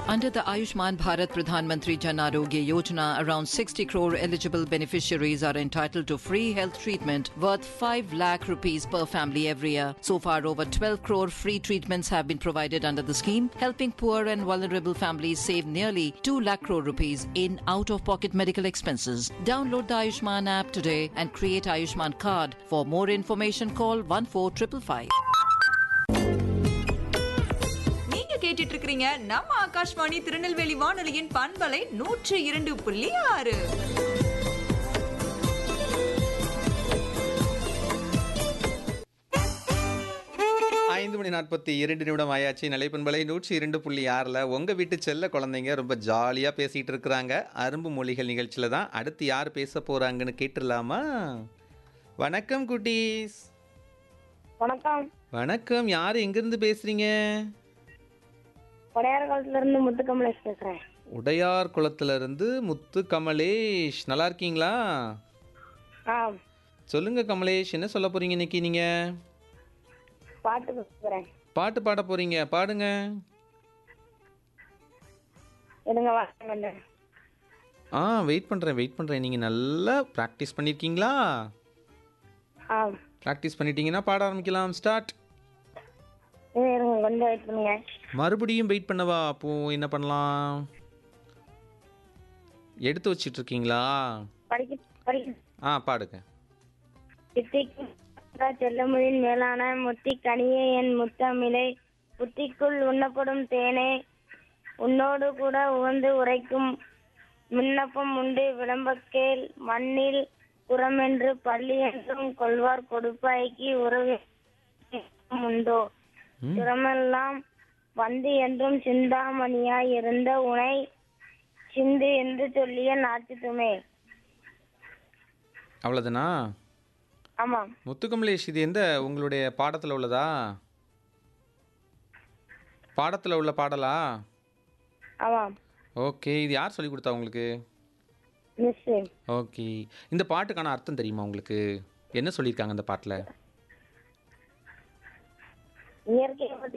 Under the Ayushman Bharat Pradhan Mantri Jan Arogya Yojana, around 60 crore eligible beneficiaries are entitled to free health treatment worth 5 lakh rupees per family every year. So far, over 12 crore free treatments have been provided under the scheme, helping poor and vulnerable families save nearly 2 lakh crore rupees in out-of-pocket medical expenses. Download the Ayushman app today and create Ayushman card. For more information, call 14555. நீங்க கேட்டுட்டு இருக்கிறீங்க நம்ம ஆகாஷ்வாணி திருநெல்வேலி வானொலியின் பண்பலை நூற்று இரண்டு புள்ளி ஆறு ஐந்து மணி நாற்பத்தி இரண்டு நிமிடம் ஆயாச்சு நிலைப்பண்பலை நூற்றி இரண்டு புள்ளி ஆறில் உங்கள் வீட்டு செல்ல குழந்தைங்க ரொம்ப ஜாலியாக பேசிகிட்டு இருக்கிறாங்க அரும்பு மொழிகள் நிகழ்ச்சியில் தான் அடுத்து யார் பேச போகிறாங்கன்னு கேட்டுடலாமா வணக்கம் குட்டீஸ் வணக்கம் வணக்கம் யார் எங்கேருந்து பேசுகிறீங்க உடையார் காலத்துல இருந்து முத்துக்கமலேஷ் பேசுறேன் உடையார் குளத்துலேருந்து முத்து கமலேஷ் நல்லா இருக்கீங்களா ஆ சொல்லுங்கள் கமலேஷ் என்ன சொல்ல போகிறீங்க இன்னைக்கு நீங்கள் பாட்டு பேசுறேன் பாட்டு பாட போகிறீங்க பாடுங்க இருங்க வாங்க ஆ வெயிட் பண்ணுறேன் வெயிட் பண்ணுறேன் நீங்கள் நல்லா ப்ராக்டிஸ் பண்ணியிருக்கீங்களா ஆ ப்ராக்டிஸ் பண்ணிட்டீங்கன்னா பாட ஆரம்பிக்கலாம் ஸ்டார்ட் இது இருங்க கொஞ்சம் வெயிட் பண்ணுங்க மறுபடியும் வெயிட் பண்ணவா அப்போ என்ன பண்ணலாம் எடுத்து வச்சிட்டு இருக்கீங்களா படிக்க படிக்க ஆ பாடுங்க சித்திக்கும் செல்லமொழியின் மேலான முத்தி கனியே என் முத்தமிழை புத்திக்குள் உண்ணப்படும் தேனே உன்னோடு கூட உவந்து உரைக்கும் விண்ணப்பம் உண்டு விளம்பக்கேல் மண்ணில் புறமென்று பள்ளி என்றும் கொள்வார் கொடுப்பாய்க்கு உறவு உண்டோ திறமெல்லாம் வந்து என்றும் சிந்தாமணியாய் இருந்த உனை சிந்து என்று சொல்லிய நாட்டுத்துமே அவ்வளோதானா ஆமாம் முத்துக்கமலேஷ் இது எந்த உங்களுடைய பாடத்தில் உள்ளதா பாடத்தில் உள்ள பாடலா ஆமாம் ஓகே இது யார் சொல்லி கொடுத்தா உங்களுக்கு மிஸ் ஓகே இந்த பாட்டுக்கான அர்த்தம் தெரியுமா உங்களுக்கு என்ன சொல்லியிருக்காங்க அந்த பாட்டில் இயற்கையை பத்தி